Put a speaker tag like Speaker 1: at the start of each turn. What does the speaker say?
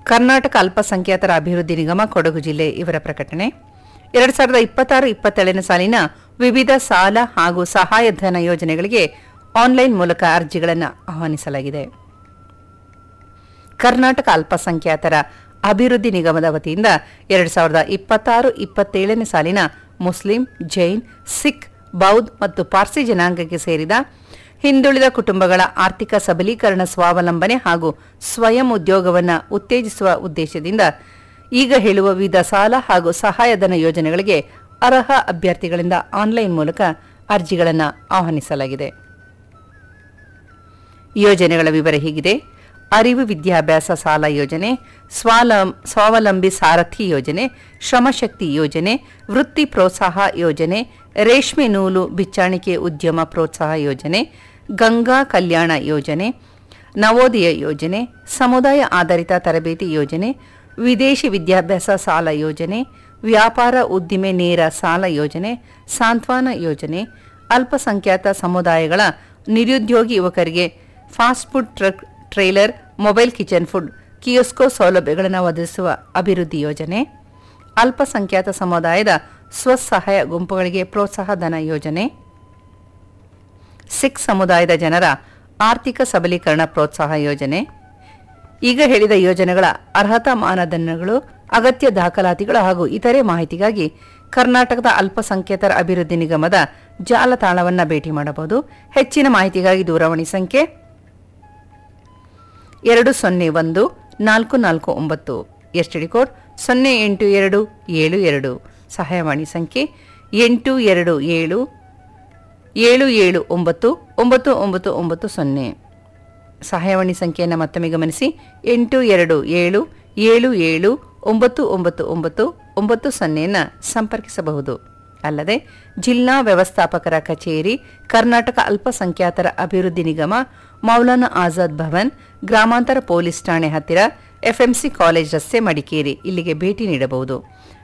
Speaker 1: ಕರ್ನಾಟಕ ಅಲ್ಪಸಂಖ್ಯಾತರ ಅಭಿವೃದ್ಧಿ ನಿಗಮ ಕೊಡಗು ಜಿಲ್ಲೆ ಇವರ ಪ್ರಕಟಣೆ ಎರಡು ಸಾವಿರದ ಇಪ್ಪತ್ತಾರು ಇಪ್ಪತ್ತೇಳನೇ ಸಾಲಿನ ವಿವಿಧ ಸಾಲ ಹಾಗೂ ಸಹಾಯಧನ ಯೋಜನೆಗಳಿಗೆ ಆನ್ಲೈನ್ ಮೂಲಕ ಅರ್ಜಿಗಳನ್ನು ಆಹ್ವಾನಿಸಲಾಗಿದೆ ಕರ್ನಾಟಕ ಅಲ್ಪಸಂಖ್ಯಾತರ ಅಭಿವೃದ್ಧಿ ನಿಗಮದ ವತಿಯಿಂದ ಎರಡು ಸಾವಿರದ ಇಪ್ಪತ್ತಾರು ಇಪ್ಪತ್ತೇಳನೇ ಸಾಲಿನ ಮುಸ್ಲಿಂ ಜೈನ್ ಸಿಖ್ ಬೌದ್ಧ ಮತ್ತು ಪಾರ್ಸಿ ಜನಾಂಗಕ್ಕೆ ಸೇರಿದ ಹಿಂದುಳಿದ ಕುಟುಂಬಗಳ ಆರ್ಥಿಕ ಸಬಲೀಕರಣ ಸ್ವಾವಲಂಬನೆ ಹಾಗೂ ಸ್ವಯಂ ಉದ್ಯೋಗವನ್ನು ಉತ್ತೇಜಿಸುವ ಉದ್ದೇಶದಿಂದ ಈಗ ಹೇಳುವ ವಿವಿಧ ಸಾಲ ಹಾಗೂ ಸಹಾಯಧನ ಯೋಜನೆಗಳಿಗೆ ಅರ್ಹ ಅಭ್ಯರ್ಥಿಗಳಿಂದ ಆನ್ಲೈನ್ ಮೂಲಕ ಅರ್ಜಿಗಳನ್ನು ಆಹ್ವಾನಿಸಲಾಗಿದೆ ಯೋಜನೆಗಳ ವಿವರ ಹೀಗಿದೆ ಅರಿವು ವಿದ್ಯಾಭ್ಯಾಸ ಸಾಲ ಯೋಜನೆ ಸ್ವಾಲಂ ಸ್ವಾವಲಂಬಿ ಸಾರಥಿ ಯೋಜನೆ ಶ್ರಮಶಕ್ತಿ ಯೋಜನೆ ವೃತ್ತಿ ಪ್ರೋತ್ಸಾಹ ಯೋಜನೆ ರೇಷ್ಮೆ ನೂಲು ಬಿಚ್ಚಾಣಿಕೆ ಉದ್ಯಮ ಪ್ರೋತ್ಸಾಹ ಯೋಜನೆ ಗಂಗಾ ಕಲ್ಯಾಣ ಯೋಜನೆ ನವೋದಯ ಯೋಜನೆ ಸಮುದಾಯ ಆಧಾರಿತ ತರಬೇತಿ ಯೋಜನೆ ವಿದೇಶಿ ವಿದ್ಯಾಭ್ಯಾಸ ಸಾಲ ಯೋಜನೆ ವ್ಯಾಪಾರ ಉದ್ದಿಮೆ ನೇರ ಸಾಲ ಯೋಜನೆ ಸಾಂತ್ವನ ಯೋಜನೆ ಅಲ್ಪಸಂಖ್ಯಾತ ಸಮುದಾಯಗಳ ನಿರುದ್ಯೋಗಿ ಯುವಕರಿಗೆ fast food truck trailer mobile kitchen food kiosk ಸೌಲಭ್ಯಗಳನ್ನು ಒದಗಿಸುವ ಅಭಿವೃದ್ಧಿ ಯೋಜನೆ ಅಲ್ಪಸಂಖ್ಯಾತ ಸಮುದಾಯದ ಸ್ವಸಹಾಯ ಗುಂಪುಗಳಿಗೆ ಪ್ರೋತ್ಸಾಹ ಧನ ಯೋಜನೆ ಸಿಖ್ ಸಮುದಾಯದ ಜನರ ಆರ್ಥಿಕ ಸಬಲೀಕರಣ ಪ್ರೋತ್ಸಾಹ ಯೋಜನೆ ಈಗ ಹೇಳಿದ ಯೋಜನೆಗಳ ಅರ್ಹತಾ ಮಾನದಂಡಗಳು ಅಗತ್ಯ ದಾಖಲಾತಿಗಳು ಹಾಗೂ ಇತರೆ ಮಾಹಿತಿಗಾಗಿ ಕರ್ನಾಟಕದ ಅಲ್ಪಸಂಖ್ಯಾತರ ಅಭಿವೃದ್ಧಿ ನಿಗಮದ ಜಾಲತಾಣವನ್ನು ಭೇಟಿ ಮಾಡಬಹುದು ಹೆಚ್ಚಿನ ಮಾಹಿತಿಗಾಗಿ ದೂರವಾಣಿ ಸಂಖ್ಯೆ ಎರಡು ಸೊನ್ನೆ ಒಂದು ನಾಲ್ಕು ನಾಲ್ಕು ಒಂಬತ್ತು ಎಸ್ಟಿಡಿ ಕೋಡ್ ಸೊನ್ನೆ ಎಂಟು ಎರಡು ಏಳು ಎರಡು ಸಹಾಯವಾಣಿ ಸಂಖ್ಯೆ ಎಂಟು ಎರಡು ಏಳು ಏಳು ಏಳು ಒಂಬತ್ತು ಒಂಬತ್ತು ಒಂಬತ್ತು ಒಂಬತ್ತು ಸೊನ್ನೆ ಸಹಾಯವಾಣಿ ಸಂಖ್ಯೆಯನ್ನು ಮತ್ತೊಮ್ಮೆ ಗಮನಿಸಿ ಎಂಟು ಎರಡು ಏಳು ಏಳು ಏಳು ಒಂಬತ್ತು ಒಂಬತ್ತು ಒಂಬತ್ತು ಒಂಬತ್ತು ಸೊನ್ನೆಯನ್ನು ಸಂಪರ್ಕಿಸಬಹುದು ಅಲ್ಲದೆ ಜಿಲ್ಲಾ ವ್ಯವಸ್ಥಾಪಕರ ಕಚೇರಿ ಕರ್ನಾಟಕ ಅಲ್ಪಸಂಖ್ಯಾತರ ಅಭಿವೃದ್ಧಿ ನಿಗಮ ಮೌಲಾನಾ ಆಜಾದ್ ಭವನ್ ಗ್ರಾಮಾಂತರ ಪೊಲೀಸ್ ಠಾಣೆ ಹತ್ತಿರ ಎಫ್ಎಂಸಿ ಕಾಲೇಜ್ ರಸ್ತೆ ಮಡಿಕೇರಿ ಇಲ್ಲಿಗೆ ಭೇಟಿ ನೀಡಬಹುದು